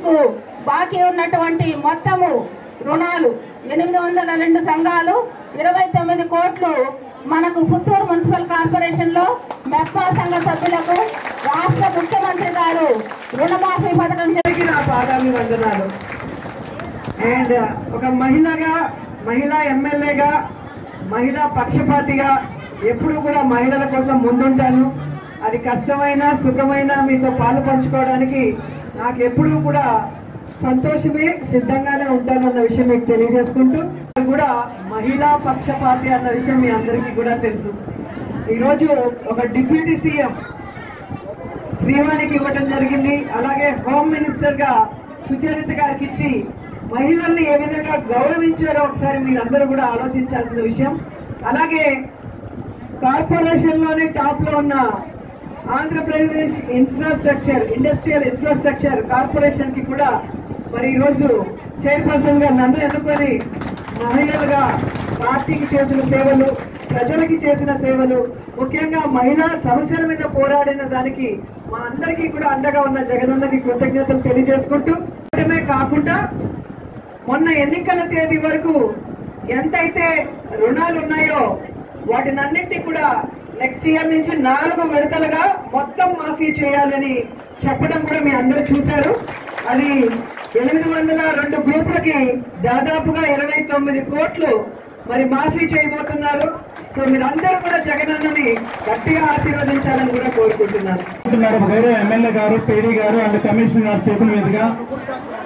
bank బాకీ ఉన్నటువంటి మొత్తము రుణాలు ఎనిమిది వందల రెండు సంఘాలు ఇరవై తొమ్మిది కోట్లు మనకు పుత్తూరు మున్సిపల్ కార్పొరేషన్ లో మెప్పా సంఘ సభ్యులకు రాష్ట్ర ముఖ్యమంత్రి గారు రుణమాఫీ పథకం చే- అందరికీ నా పాదాలు వందనాలు అండ్ ఒక మహిళగా మహిళా ఎమ్మెల్యేగా మహిళా పక్షపాతిగా ఎప్పుడు కూడా మహిళల కోసం ముందుంటాను అది కష్టమైన సుఖమైన మీతో పాలు పంచుకోవడానికి నాకు ఎప్పుడూ కూడా సంతోషమే సిద్ధంగానే ఉంటాను అన్న విషయం మీకు తెలియజేసుకుంటూ కూడా మహిళా పక్షపాతి అన్న విషయం మీ అందరికీ కూడా తెలుసు ఈరోజు ఒక డిప్యూటీ సీఎం శ్రీవాణికి ఇవ్వటం జరిగింది అలాగే హోమ్ మినిస్టర్ గా సుచరిత గారికి ఇచ్చి మహిళల్ని ఏ విధంగా గౌరవించారో ఒకసారి మీరందరూ కూడా ఆలోచించాల్సిన విషయం అలాగే కార్పొరేషన్ లోనే టాప్ లో ఉన్న Andhra Pradesh infrastructure industrial infrastructure corporation కి కూడా మరి ఈరోజు చైర్పర్సన్ గా నన్ను ఎన్నుకొని మహిళలుగా పార్టీకి చేసిన సేవలు ప్రజలకి చేసిన సేవలు ముఖ్యంగా మహిళా సమస్యల మీద పోరాడిన దానికి మా అందరికీ కూడా అండగా ఉన్న జగనన్నకి కృతజ్ఞతలు తెలియజేసుకుంటూ ఇవ్వడమే కాకుండా మొన్న ఎన్నికల తేదీ వరకు ఎంతైతే రుణాలు ఉన్నాయో వాటినన్నింటినీ కూడా నెక్స్ట్ ఇయర్ నుంచి నాలుగు విడతలుగా మొత్తం మాఫీ చేయాలని చెప్పడం కూడా మీ అందరూ చూశారు అది ఎనిమిది వందల రెండు గ్రూపులకి దాదాపుగా ఇరవై తొమ్మిది కోట్లు మరి మాఫీ చేయబోతున్నారు సో మీరందరూ కూడా జగనన్నని గట్టిగా ఆశీర్వదించాలని కూడా కోరుకుంటున్నాను గారు గౌరవ ఎమ్మెల్యే గారు పీడీ గారు అండ్ కమిషనర్ గారి చేతుల మీదుగా